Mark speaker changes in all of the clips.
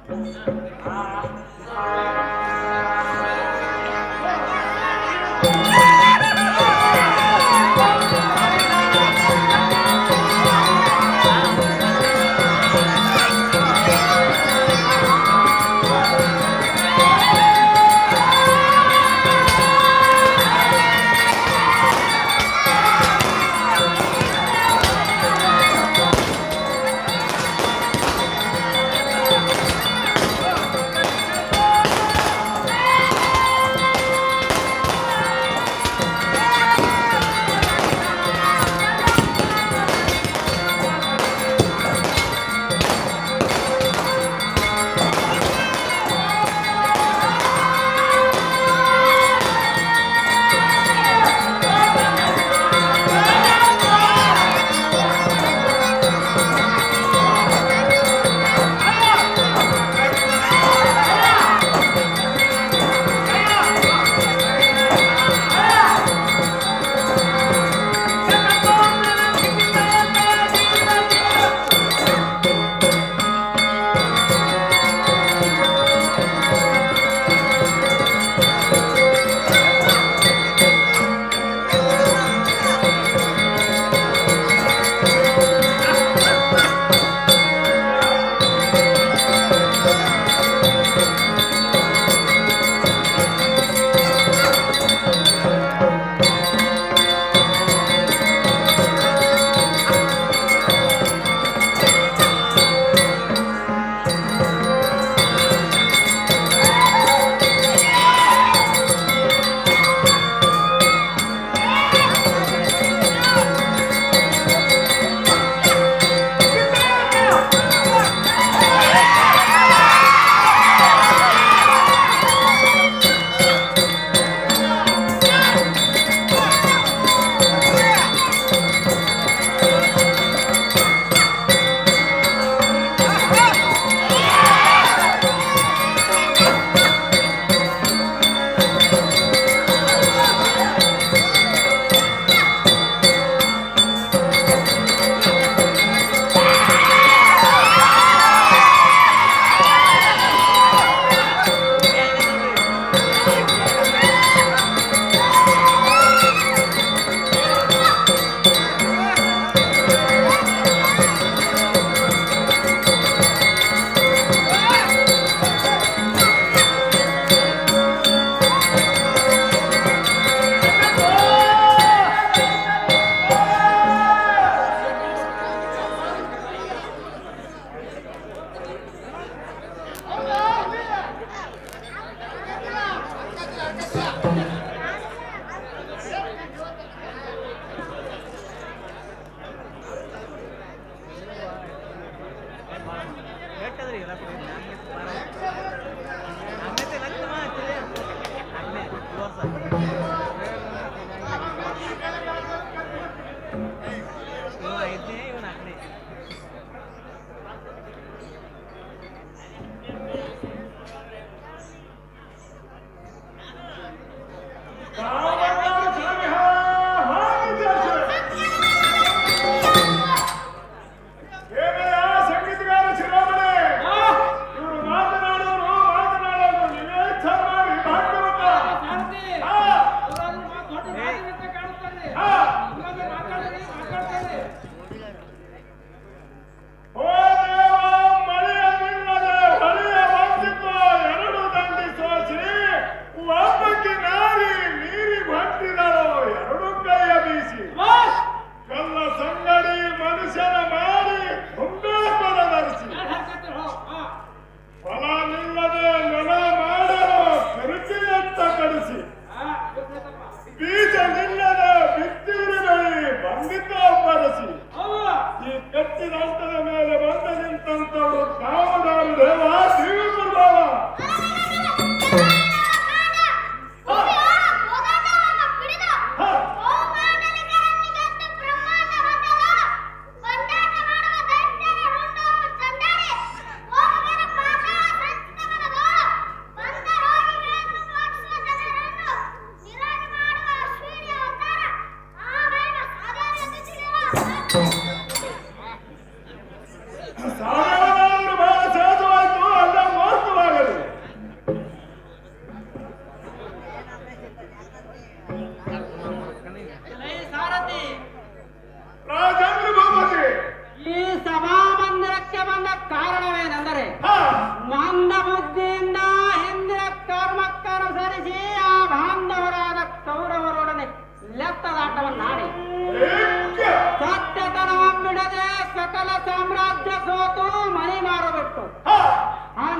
Speaker 1: ಏನಯ್ಯ ಸಂಗೀತಗಾರ ಶಿರೋಮಣಿ ಇವರು ಮಾತನಾಡಿ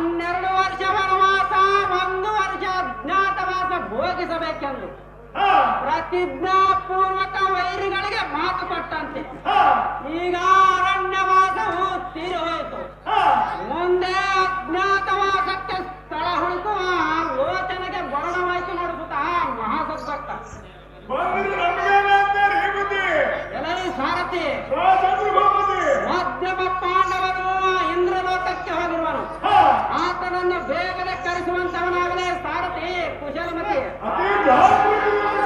Speaker 1: ಹನ್ನೆರಡು ವರ್ಷ ವನವಾಸ ಒಂದು ವರ್ಷ ಅಜ್ಞಾತವಾಸ ಭೋಗಿಸಬೇಕೆಂದು
Speaker 2: ಹಾ,
Speaker 1: ಪ್ರತಿಜ್ಞಾ ಪೂರ್ವಕ ವೈರಿಗಳಿಗೆ ಮಾತು ಕೊಟ್ಟಂತೆ
Speaker 2: ಹಾ,
Speaker 1: ಈಗ ಅರಣ್ಯವಾಸವು ತೀರಿ ಹೋಯಿತು
Speaker 2: ಹಾ.
Speaker 1: ಮುಂದೆ ಅಜ್ಞಾತವಾಸಕ್ಕೆ ಸ್ಥಳ ಹುಡುಕುವ ಲೋಚನೆಗೆ ವರ್ಣವಾಯ್ತು ನೋಡಿಸುತ್ತ ಮಹಾಸದ್ಭಕ್ತ
Speaker 2: ಬಂದಿದ್ದು ನಮಗೇನಂತಾರೆ ಈ ಬುದ್ಧಿ
Speaker 1: ಎಲ್ಲರಿ ಸಾರಥಿ
Speaker 2: ಸ್ವಾತಂತ್ರ್ಯ ಹೋಗುದಿ
Speaker 1: ಮಧ್ಯಮ ಪಾಂಡವನು ಇಂದ್ರಲೋಕಕ್ಕೆ ಹೋಗಿರುವನು
Speaker 2: ಹಾ,
Speaker 1: ಆತನನ್ನು ಬೇಗನೆ ಕರೆಸುವಂತವನಾಗಲೇ ಸಾರಥಿ ಕುಶಲಮತಿ
Speaker 2: ಅತಿ ಜಾಗೃತಿ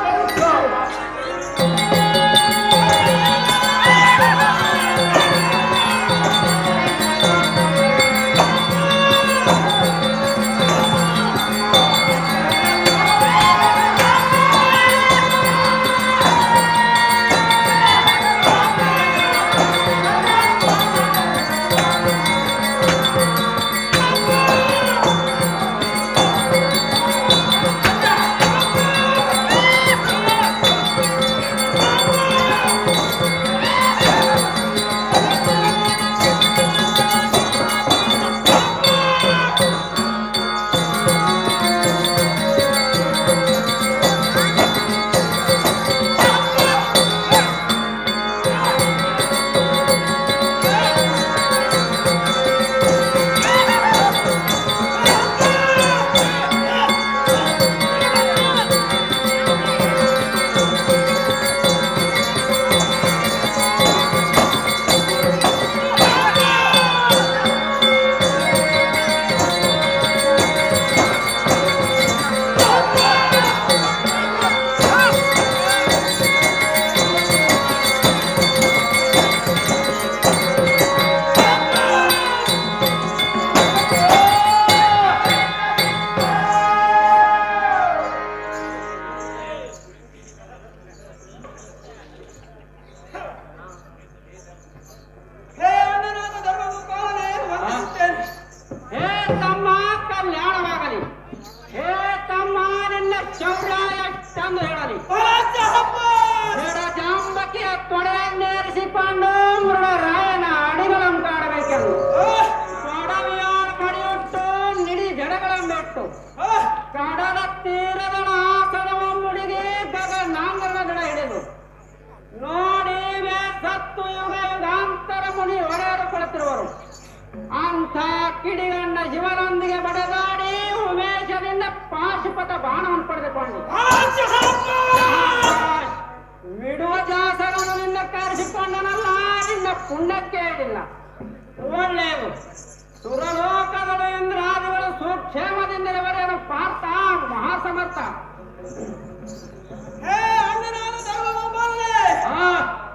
Speaker 3: ಹೇ ಅಣ್ಣನಾದ ಧರ್ಮಗೋಪಾಲನೇ, ವಂದಿಸುತ್ತೇನೆ.
Speaker 1: ಹೇ ತಮ್ಮ ಕಲ್ಯಾಣವಾಗಲಿ ಹೇ ತಮ್ಮ ನಿನ್ನ ಶೌರ್ಯ ಎಷ್ಟೆಂದು ಹೇಳಲಿ
Speaker 3: ಪರಾಜಯ ಹಬ್ಬ!
Speaker 1: ಜಾಂಬಕಿಯ ತೊಡೆಯನ್ನೇರಿಸಿಕೊಂಡು ಮೃಡರಾಯನ ಅಡಿಗಳಂ ಕಾಡಬೇಕೆಂದು
Speaker 3: ಆಹ್!
Speaker 1: ಕೊಡವಿಯಾಳ ಕಡಿಯುಟ್ಟು ನಿಡಿ ಜಡಗಳನ್ನೆಟ್ಟು
Speaker 3: ಆಹ್!
Speaker 1: ಕಡಲ ತೀರದ ಆಸನವ ಮುಡಿಗೆ ಗಗನಾಂಗದ ಗಿಡ ಹಿಡಿದು ನೋಡಿ ಸತ್ತು ಯುಗ ಯುಗಾಂತರ ಮುನಿ ಒಡೆಯರು ಕೊಡುತ್ತಿರುವರು ಅಂಥ ಕಿಡಿಗಣ್ಣ ಶಿವನೊಂದಿಗೆ ಬಡದಾಡಿ ಉಮೇಶದಿಂದ ಪಾಶುಪತ ಬಾಣವನ್ನು ಪಡೆದುಕೊಂಡು
Speaker 3: ಪರಾಜಯ ಹಬ್ಬ!
Speaker 1: ಬಿಡುವ ಜಾಸರನ್ನು ನಿನ್ನ ಕರೆಸಿಕೊಂಡನಲ್ಲ ನಿನ್ನ ಪುಣ್ಯಕ್ಕೆ ಹೇಳಿಲ್ಲ ಒಳ್ಳೆಯದು ಸುರಲೋಕಗಳು ಇಂದ್ರಾದಿಗಳು ಸುಕ್ಷೇಮದಿಂದಿರುವರೇನು ಪಾರ್ಥ ಮಹಾಸಮರ್ಥ
Speaker 3: ಹೇ ಅಣ್ಣನಾದ ಧರ್ಮಗೋಪಾಲನೇ,
Speaker 1: ಆ,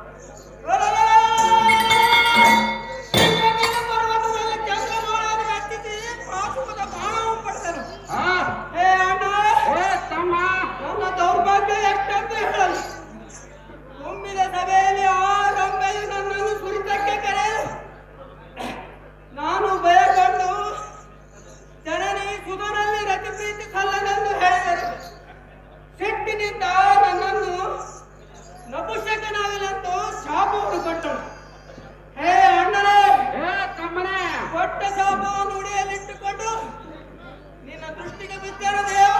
Speaker 3: ಇಂದ್ರನೀಲ ಪರ್ವತದಲ್ಲಿ ಚಂದ್ರಮೌಳವನ್ನು ಮೆಟ್ಟಿಸಿ ಪಾಶುಪತ ಬಾಣವನ್ನು ಪಡೆದನು.
Speaker 1: ಆ,
Speaker 3: ಹೇ ಅಣ್ಣ,
Speaker 1: ಏ ತಮ್ಮ
Speaker 3: ನನ್ನ ದೌರ್ಭಾಗ್ಯ ಎಷ್ಟೆಂದು ಹೇಳಲು ತುಂಬಿದ ಸಭೆಯಲ್ಲಿ ಆ ರಂಬೆಯು ನನ್ನನ್ನು ಸುರಿತಕ್ಕೆ ಕರೆದು ನಾನು ಭಯಗೊಂಡು ಜನನಿ ಸುಧನಲ್ಲಿ ರತಿ ಪ್ರೀತಿ ಸಲ್ಲನೆಂದು ಹೇಳಿದರು ಸಿಟ್ಟಿನಿಂದ ನನ್ನನ್ನು ನಪುಷಕನಾಗಲೆಂದು ಶಾಪವನ್ನು ಕೊಟ್ಟಳು ಹೇ ಅಣ್ಣನೇ
Speaker 1: ಏ ತಮ್ಮನೇ
Speaker 3: ಕೊಟ್ಟ ಶಾಪವನ್ನು ಉಡಿಯಲಿಟ್ಟುಕೊಂಡು ನಿನ್ನ ದೃಷ್ಟಿಗೆ ಬಿದ್ದರ ದೇವ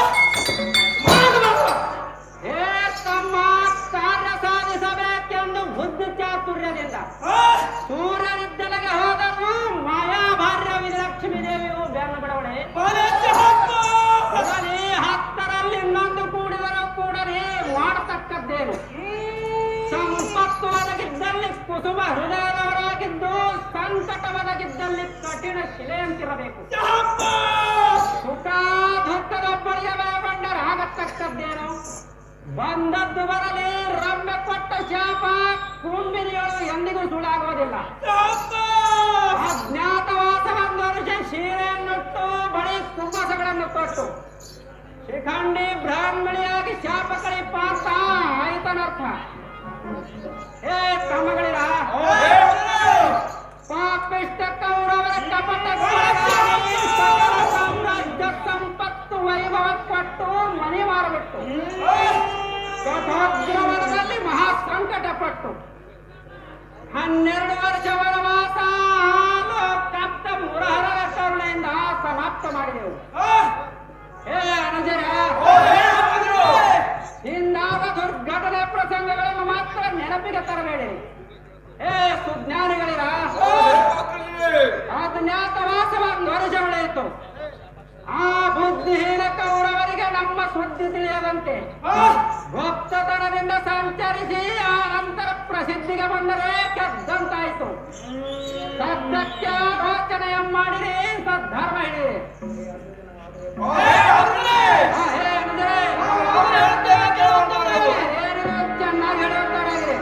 Speaker 3: ಮಾಡು
Speaker 1: ಏ ತಮ್ಮ ಕಾರ್ಯ ಸಾಧಿಸಬೇಕೆಂದು ಬುದ್ಧಿ ಚಾತುರ್ಯದಿಂದ
Speaker 3: ಆ!
Speaker 1: ಸೂರ್ಯನಿದ್ದಲೆಗೆ ಹೋದರೂ ಮಾಯಾಭಾರ್ಯ ಲಕ್ಷ್ಮೀ ದೇವಿಯು ಬೆನ್ನು ಬಿಡವಳೆ
Speaker 3: ಪರಾಜಯ ಹಬ್ಬ!
Speaker 1: ಅದರಲ್ಲಿ ಹತ್ತರಲ್ಲಿ ಇನ್ನೊಂದು ಕೂಡಿದರೂ ಕೂಡಲೇ ಮಾಡತಕ್ಕದ್ದೇನು ಸಂಪತ್ತು ಒದಗಿದ್ದಲ್ಲಿ ಕುಸುಮ ಹೃದಯದವರಾಗಿದ್ದು ಸಂಕಟ ಒದಗಿದ್ದಲ್ಲಿ ಕಠಿಣ ಶಿಲೆಯಂತಿರಬೇಕು
Speaker 3: ಹಬ್ಬ!
Speaker 1: ಸುಖ ದುಃಖದೊಬ್ಬರಿಗೆ ಭಯಗೊಂಡರಾಗತಕ್ಕದ್ದೇನು ಬಂದದ್ದು ಬರಲಿ ರಮ್ಯ ಕೊಟ್ಟ ಶಾಪ ಕುಂಬಿನಿಗಳು ಎಂದಿಗೂ ಸುಳ್ಳಾಗುವುದಿಲ್ಲ
Speaker 3: ಹಬ್ಬ!
Speaker 1: ಅಜ್ಞಾತವಾಸವೆಂದು ವರ್ಷ ಸೀರೆಯನ್ನುಟ್ಟು ಬಳಿ ಕುಂಬಸಗಳನ್ನು ಕೊಟ್ಟು ಶಿಖಂಡಿ ಬ್ರಾಹ್ಮಣಿಯಾಗಿ ಶಾಪಕಳಿಪ್ಪ ಅಂತ ಆಯ್ತನರ್ಥ ಏ ತಮ್ಮಗಳಿರ ಪಾಪಿಷ್ಟ ಕೌರವರ ಕಪಟ ಕೊಲೆಗಾಗಿ ಸಕಲ ಸಾಮ್ರಾಜ್ಯ ಸಂಪತ್ತು ವೈಭವ ಕೊಟ್ಟು ಮನೆ ಮಾರಬಿಟ್ಟು ಕಠೋಗ್ರವನದಲ್ಲಿ ಮಹಾ ಸಂಕಟ ಪಟ್ಟು ಹನ್ನೆರಡು ವರ್ಷ ವನವಾಸ ಕಪ್ತ ಮುರಹರ ಕರುಣೆಯಿಂದ ಸಮಾಪ್ತ ಮಾಡಿದೆವು
Speaker 3: ಆ,
Speaker 1: ಹೇ ಅನಜರ
Speaker 3: ಓ, ಹೇ ಅಪ್ಪಂದ್ರು.
Speaker 1: ಹಿಂದಾದ ದುರ್ಘಟನೆ ಪ್ರಸಂಗಗಳನ್ನು ಮಾತ್ರ ನೆನಪಿಗೆ ತರಬೇಡಿರಿ ಹೇ ಸುಜ್ಞಾನಿಗಳಿರ
Speaker 3: ಓ, ಅಪ್ಪಂದ್ರು.
Speaker 1: ಅಜ್ಞಾತವಾಸ ಒಂದು ವರ್ಷ ಉಳಿಯಿತು ಆ ಬುದ್ಧಿಹೀನ ಕೌರವರಿಗೆ ನಮ್ಮ ಸುದ್ದಿ ತಿಳಿಯದಂತೆ
Speaker 3: ಆ,
Speaker 1: ಗುಪ್ತತನದಿಂದ ಸಂಚರಿಸಿ ಆ ನಂತರ ಪ್ರಸಿದ್ಧಿಗೆ ಬಂದರೆ ಗೆದ್ದಂತಾಯಿತು ಸದ್ಯಕ್ಕೆ ಆಲೋಚನೆಯ ಮಾಡಿರಿ ಸದ್ಧರ್ಮ ಹಿಡಿರಿ
Speaker 3: ಹೇ ಅಪ್ಪಂದ್ರೆ.
Speaker 1: ಆ, ಹೇ ಅನಜರೇ,
Speaker 3: ಅವ್ರು ಹೇಳ್ತೇವೆ ಕೇಳುವಂತವ್ರು.
Speaker 1: ಏನಿದೆ ಚೆನ್ನಾಗಿ ಹೇಳುತ್ತಾರಾಗಿರಿ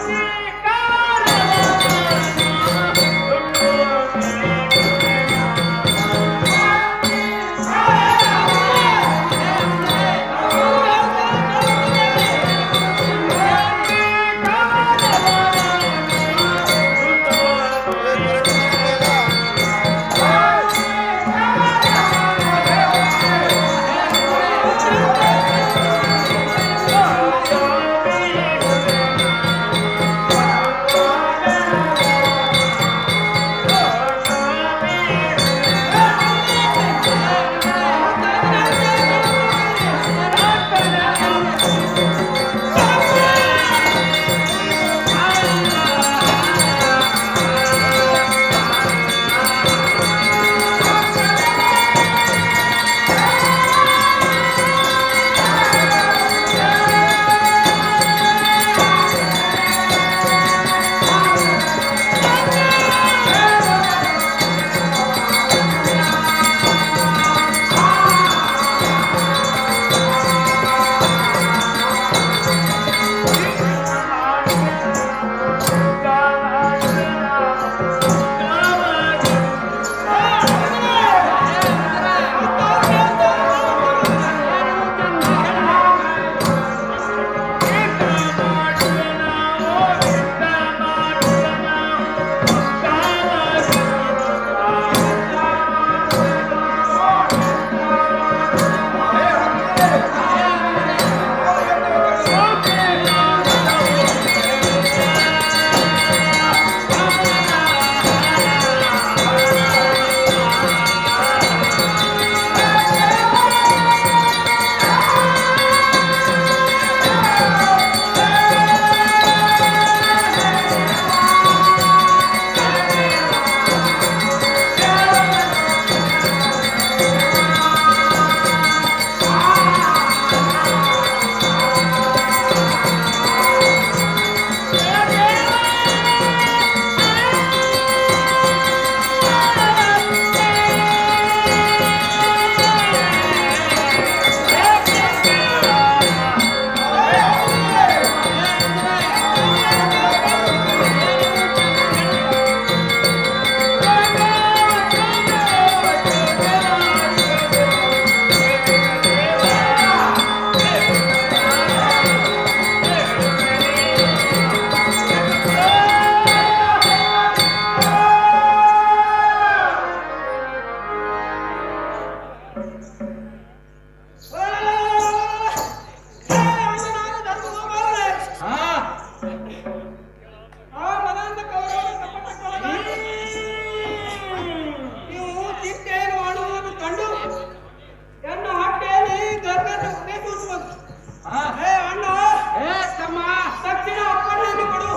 Speaker 1: ಏ ತಮ್ಮ
Speaker 3: ದಕ್ಷಿಣ ಅಪ್ಪಣೆಯನ್ನು ಕೊಡು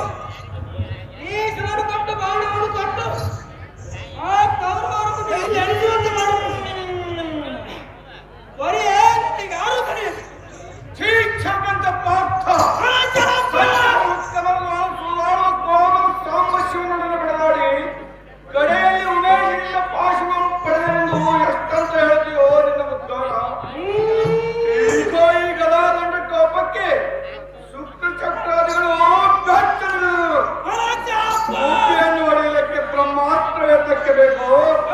Speaker 3: ಈ ಸುರಡು ಕೊಟ್ಟು ಬಾಣವನ್ನು ಕೊಟ್ಟು ಆ ಕೌರವರನ್ನು ಮೇಲೆ ಎಳೆಸುವಂತೆ ಮಾಡು ಬರೀ ನಿನಗೆ ಯಾರು ಕರೆ
Speaker 2: ಛೀಕ್ಷಕಂತ ಪಾರ್ಥ ಉತ್ಕಲವನ್ನು ಸುಧಾರುವ ಕೋಮ ಸಾಂಬಶಿವನನ್ನು ಬೆಳೆದಾಡಿ ಕಡೆಯಲ್ಲಿ ಉಮೇಶಿನಿಂದ ಪಾಶುವನ್ನು ಪಡೆದೆಂದು ಎಷ್ಟಂತ ಹೇಳ್ತೀಯೋ ನಿನ್ನ ಉದ್ಧಾರ ಈಗೋ ಈ ಗದಾದಂಡ ಕೋಪಕ್ಕೆ ಸುತ್ತ ಚಕ್ರಾದಿಗಳು ಬೆಚ್ಚಗಿದರು. ಮುಕ್ತಿಯನ್ನು ಹೊಡೆಯಲಿಕ್ಕೆ ಬ್ರಹ್ಮಾಸ್ತ್ರ ಎತ್ತಕ್ಕೆ ಬೇಕು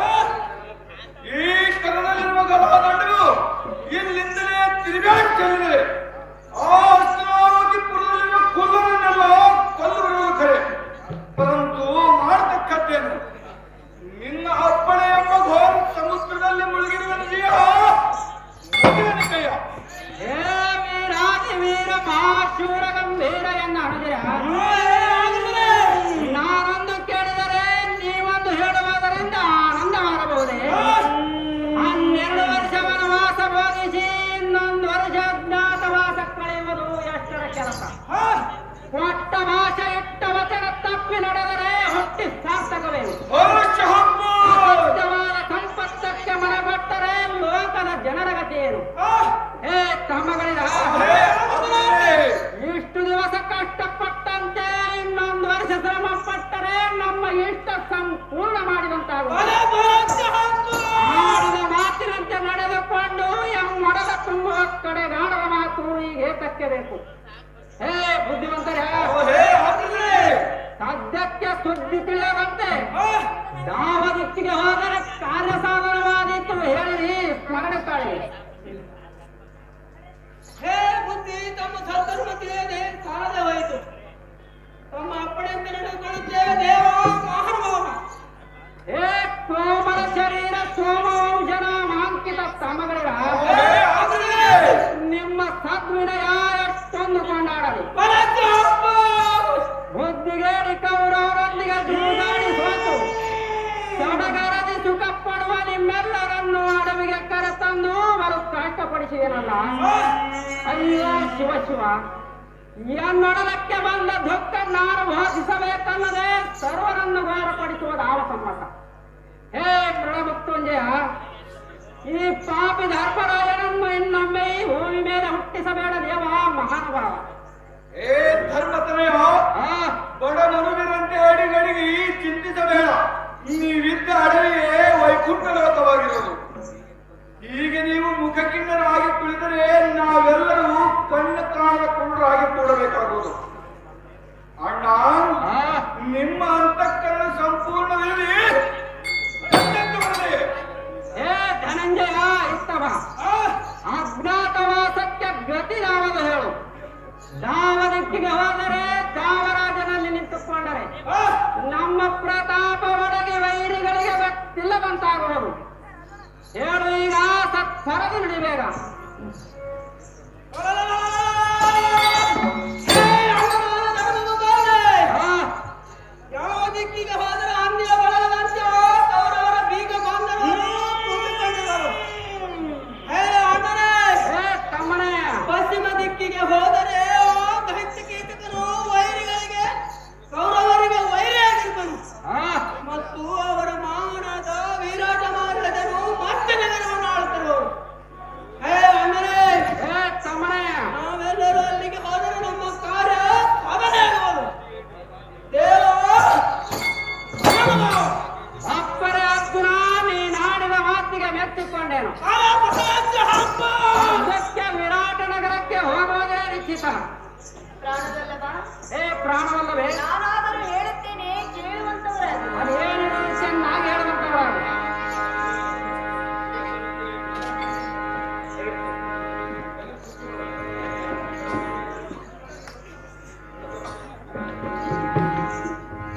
Speaker 2: ಈ ಕರದಲ್ಲಿರುವ ಗದಾದಂಡವು ಇಲ್ಲಿಂದಲೇ ತಿರುಗಾಡಿ ಚೆಲ್ಲಿದೆ ಆ ಅಸ್ತ್ರಾವತಿಪುರದಲ್ಲಿರುವ ಕುಲ್ಲರನ್ನೆಲ್ಲ ಕೊಲ್ಲುವುದು ಖರೆ ಪರಂತು ಮಾಡತಕ್ಕದ್ದೇನು ನಿನ್ನ ಅಪ್ಪಣೆ ಎಂಬ ಘೋರ ಸಮುದ್ರದಲ್ಲಿ ಮುಳುಗಿರುವ ಜೀವ ಮುಗಿದನ ಕೈಯ
Speaker 1: ಹೇ ವೀರಾದಿ ವೀರ ಮಹಾಶೂರ ಗಂಭೀರ ಎನ್ನ ಹಣದಿರ ನಾನೊಂದು ಕೇಳಿದರೆ ನೀವೊಂದು ಹೇಳುವುದರಿಂದ ಆನಂದ ಮಾಡಬಹುದೇ ಗತಿ ಏನು
Speaker 3: ಆ,
Speaker 1: ಏ ತಮ್ಮಗಳಿರ
Speaker 2: ಹೇ ಅರ್ಜುನನೇ!
Speaker 1: ಇಷ್ಟು ದಿವಸ ಕಷ್ಟಪಟ್ಟಂತೆ ಇನ್ನೊಂದು ವರ್ಷ ಶ್ರಮ ಪಟ್ಟರೆ ನಮ್ಮ ಇಷ್ಟ ಸಂಪೂರ್ಣ ಮಾಡಿದಂತಾಗುವುದು
Speaker 3: ಬಲ ಬಲಕ್ಕೆ ಹಾಕು.
Speaker 1: ಆಡಿದ ಮಾತಿನಂತೆ ನಡೆದುಕೊಂಡು ಎಮ್ಮಡದ ತುಂಬುವ ಕಡೆ ನಾಡದ ಮಾತು ಈಗ ಏತಕ್ಕೆ ಬೇಕು ಹೇ ಬುದ್ಧಿವಂತರೇ
Speaker 2: ಓ ಹೇ ಅರ್ಜುನನೇ!
Speaker 1: ಸದ್ಯಕ್ಕೆ ಸುದ್ದಿ ತಿಳಿಯದಂತೆ
Speaker 3: ಆ,
Speaker 1: ಯಾವ ದಿಕ್ಕಿಗೆ ಹೋದರೆ ಕಾರ್ಯ ಸಾಧನವಾದೀತು ಹೇಳಿರಿ ಸ್ಮರಣೆ ತಾಳಿ
Speaker 3: ಹೇ ಬುದ್ಧಿ ತಮ್ಮ ಸದ್ಧರ್ಮ ತಿಳಿಯದೆ ಸಾಲದೆ ಹೋಯಿತು ತಮ್ಮ ಅಪ್ಪಣೆಯಂತೆ ನಡೆದುಕೊಳ್ಳುತ್ತೇವೆ ದೇವ ಮಹಾನುಭಾವ
Speaker 1: ಹೇ ಕೋಮಲ ಶರೀರ ಸೋಮವಂಶನ ಮಾಂಕಿತ ತಮಗಳಿರ
Speaker 2: ಓ ಹೇ ಅರ್ಜುನನೇ!
Speaker 1: ನಿಮ್ಮ ಸದ್ವಿನಯ ಎಷ್ಟೊಂದು ಕೊಂಡಾಡಲಿ
Speaker 3: ಬಲಕ್ಕೆ ಹಾಕು.
Speaker 1: ಬುದ್ಧಿಗೇಡಿ ಕೌರವರೊಂದಿಗೆ ಜೂಜಾಡಿ ಸೋತು ಸಡಗರದಿ ಸುಖ ಪಡುವ ನಿಮ್ಮೆಲ್ಲರನ್ನು ಅಡವಿಗೆ ಕರೆತಂದು ಬರು ಕಷ್ಟಪಡಿಸಿದನಲ್ಲ ಅಯ್ಯೋ ಶಿವ ಶಿವ ಎನ್ನೊಡಲಕ್ಕೆ ಬಂದ ದುಃಖ ನಾನು ಘೋಷಿಸಬೇಕಲ್ಲದೆ ಸರ್ವರನ್ನು ಘೋರಪಡಿಸುವುದು ಆವ ಸಮ್ಮತ ಹೇ ಮೃಣಮೃತ್ಯುಂಜಯ ಈ ಪಾಪಿ ಧರ್ಮರಾಯನನ್ನು ಇನ್ನೊಮ್ಮೆ ಈ ಭೂಮಿ ಮೇಲೆ ಹುಟ್ಟಿಸಬೇಡ ದೇವ ಮಹಾನುಭಾವ
Speaker 2: ಹೇ ಧರ್ಮತನಯ
Speaker 1: ಆ
Speaker 2: ಬಡ ನನುವಿನಂತೆ ಅಡಿಗಡಿಗೆ ಚಿಂತಿಸಬೇಡ ನೀವಿದ್ದ ಅಡವಿಯೇ ವೈಕುಂಠ ಲೋಕವಾಗಿರೋದು ಹೀಗೆ ನೀವು ಮುಖಕಿನ್ನರಾಗಿ ಕುಳಿತರೆ ನಾವೆಲ್ಲರೂ ಕಣ್ಣು ಕಾಣದ ಕುರುಡರಾಗಿ ಕೂಡಬೇಕಾಗುವುದು ಅಣ್ಣ
Speaker 1: ಆ
Speaker 2: ನಿಮ್ಮ ಅಂತಃಕರಣ ಸಂಪೂರ್ಣದಲ್ಲಿ ಎಚ್ಚೆತ್ತು ಬರಲಿ.
Speaker 1: ಏ ಧನಂಜಯ ಇತ್ತವ
Speaker 3: ಆ,
Speaker 1: ಅಜ್ಞಾತವಾಸಕ್ಕೆ ಗತಿ ಯಾವುದು ಹೇಳು ಯಾವ ದಿಕ್ಕಿಗೆ ಹೋದರೆ ದಾವರಾಜನಲ್ಲಿ ನಿಂತುಕೊಂಡರೆ
Speaker 3: ಆ,
Speaker 1: ನಮ್ಮ ಪ್ರತಾಪ ಒಳಗೆ ವೈರಿಗಳಿಗೆ ಗೊತ್ತಿಲ್ಲದಂತಾಗುವುದು ಹೇಳು ಈಗ ಸತ್ವರದು ನಡಿಬೇಗ
Speaker 3: ಹೇ ಅಣ್ಣನಾದ ಧರ್ಮದೂತನೇ,
Speaker 1: ಆ,
Speaker 3: ಯಾವ ದಿಕ್ಕಿಗೆ ಹೋದರೆ ಅಂದಿಯ ಬಳಗದಂತೆ ಅವರವರ ಬೀಗ ಬಾಂಧವರು ತುಂಬಿಕೊಂಡಿರುವರು. ಹೇ ಅಣ್ಣನೇ,
Speaker 1: ಏ ತಮ್ಮನೇ
Speaker 3: ಪಶ್ಚಿಮ ದಿಕ್ಕಿಗೆ ಹೋದರೆ ದೈತ್ಯ ಕೀಟಕನು ವೈರಿಗಳಿಗೆ ಕೌರವರಿಗೆ ವೈರಿಯಾಗಿರ್ಬನು
Speaker 1: ಆ,
Speaker 3: ಮತ್ತು ಅವರ ಮಾವನಾದ ವಿರಾಟ ಮಹಾರಾಜನು ಮತ್ತೆ ನಗರವನ್ನು ಆಳುತ್ತಿರುವರು ಹೇ ಅಣ್ಣನೇ
Speaker 1: ಏ ತಮ್ಮನೇ
Speaker 3: ನಾವೆಲ್ಲರೂ ಅಲ್ಲಿಗೆ ಹೋದರೆ ನಮ್ಮ ಕಾರ್ಯ ಸಾಧನೆ ಆಗುವುದು ದೇವ
Speaker 1: ಅಪ್ಪರೇ ಅರ್ಜುನ ನೀನಾಡಿದ ಮಾತಿಗೆ ಮೆಚ್ಚಿಕೊಂಡೇನು ಅದಕ್ಕೆ ವಿರಾಟ ನಗರಕ್ಕೆ ಹೋಗುವುದೇ ನಿಶ್ಚಿತ
Speaker 4: ಪ್ರಾಣದಲ್ಲವಾ
Speaker 1: ಏ ಪ್ರಾಣವಲ್ಲವೇ
Speaker 4: ನಾನಾದ